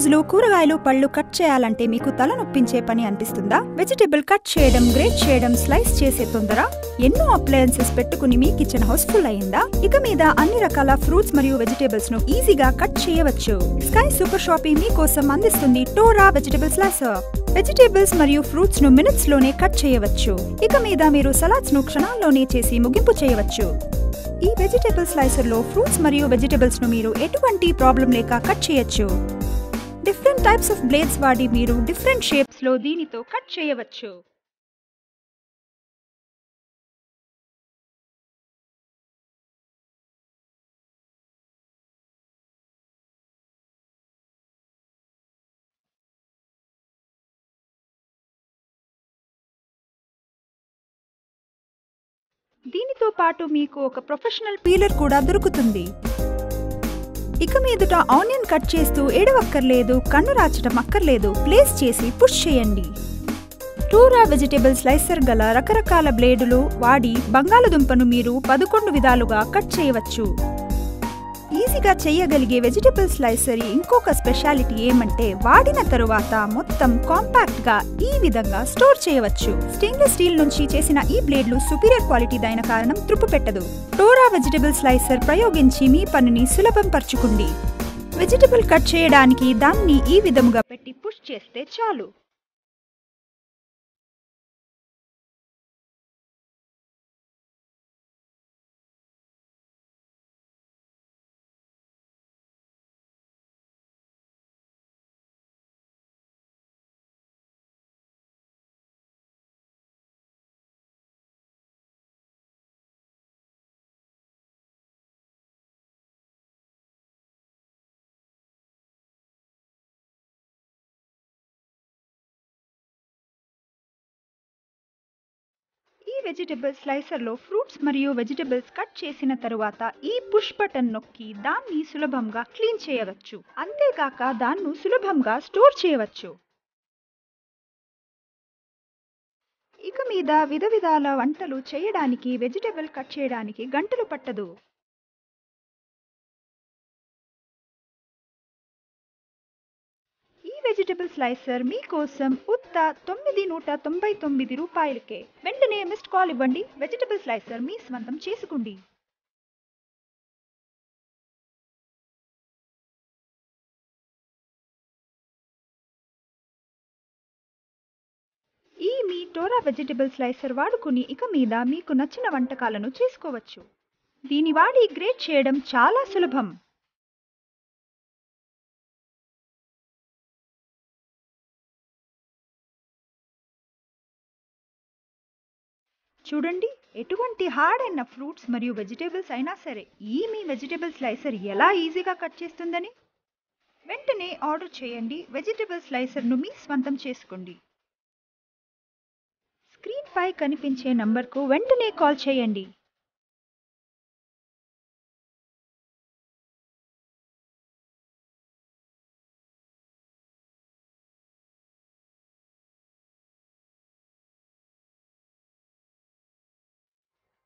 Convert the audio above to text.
రోజులు కూరగాయలు పళ్ళు కట్ చేయాలంటే మీకు తలనొప్పించే పని అనిపిస్తుందా వెజిటేబుల్ కట్ చేయడం గ్రేట్ చేయడం స్లైస్ చేసే తొందర ఎన్నో అప్లయన్సెస్ పెట్టుకుని మీ కిచెన్ హౌస్ఫుల్ అయిందా ఇక మీద అన్ని రకాల ఫ్రూట్స్ మరియు వెజిటేబుల్స్ ను ఈజీగా కట్ చేయవచ్చు స్కై సూపర్ షాపింగ్ మీకోసం అందిస్తుంది టోరా వెజిటేబుల్ స్లైసర్ వెజిటేబుల్స్ మరియు ఫ్రూట్స్ ను మినిట్స్ లోనే కట్ చేయవచ్చు ఇక మీద మీరు సలాడ్స్ ను క్షణాల్లోనే చేసి ముగింపు చేయవచ్చు ఈ వెజిటేబుల్ స్లైసర్ లో ఫ్రూట్స్ మరియు వెజిటేబుల్స్ ను మీరు ఎటువంటి ప్రాబ్లం లేక కట్ చేయొచ్చు డిఫరెంట్ టైప్స్ ఆఫ్ బ్లేడ్స్ వాడి మీరు డిఫరెంట్ షేప్స్ లో దీనితో కట్ చేయవచ్చు దీనితో పాటు మీకు ఒక ప్రొఫెషనల్ పీలర్ కూడా దొరుకుతుంది ఇక మీదట ఆనియన్ కట్ చేస్తూ ఏడవక్కర్లేదు కన్ను రాచడం అక్కర్లేదు ప్లేస్ చేసి పుష్ చేయండి టూరా వెజిటేబుల్ స్లైసర్ గల రకరకాల బ్లేడులు వాడి బంగాళదుంపను మీరు పదకొండు విధాలుగా కట్ చేయవచ్చు ఈజీగా చేయగలిగే వెజిటేబుల్ స్లైసర్ ఇంకొక స్పెషాలిటీ ఏమంటే వాడిన తరువాత మొత్తం కాంపాక్ట్ గా ఈ విధంగా స్టోర్ చేయవచ్చు స్టెయిన్లెస్ స్టీల్ నుంచి చేసిన ఈ బ్లేడ్లు సుపీరియర్ క్వాలిటీ దైన కారణం త్రుప్పు పెట్టదు టోరా వెజిటేబుల్ స్లైసర్ ప్రయోగించి మీ పనిని సులభం పరచుకోండి వెజిటేబుల్ కట్ చేయడానికి దాన్ని ఈ విధముగా పెట్టి పుష్ చేస్తే చాలు ఈ వెజిటబుల్ స్లైసర్లో ఫ్రూట్స్ మరియు వెజిటబుల్స్ కట్ చేసిన తరువాత ఈ పుష్ బటన్ నొక్కి దాన్ని సులభంగా క్లీన్ చేయవచ్చు అంతేకాక దాన్ని సులభంగా స్టోర్ చేయవచ్చు ఇక మీద విధ విధాల వంటలు చేయడానికి వెజిటబుల్ కట్ చేయడానికి గంటలు పట్టదు ఈ వెజిటబుల్ స్లైసర్ మీకోసం ఉత్త తొమ్మిది నూట తొంభై తొమ్మిది రూపాయలకే వెంటనే మిస్డ్ కాల్ ఇవ్వండి వెజిటబుల్ స్లైసర్ మీ స్వంతం చేసుకోండి ఈ మీ టోరా వెజిటబుల్ స్లైసర్ వాడుకుని ఇక మీద మీకు నచ్చిన వంటకాలను చేసుకోవచ్చు దీని వాడి గ్రేట్ చేయడం చాలా సులభం చూడండి ఎటువంటి హార్డ్ అయిన ఫ్రూట్స్ మరియు వెజిటేబుల్స్ అయినా సరే ఈ మీ వెజిటేబుల్ స్లైసర్ ఎలా ఈజీగా కట్ చేస్తుందని వెంటనే ఆర్డర్ చేయండి వెజిటేబుల్ స్లైసర్ను మీ స్వంతం చేసుకోండి స్క్రీన్ పై కనిపించే నంబర్కు వెంటనే కాల్ చేయండి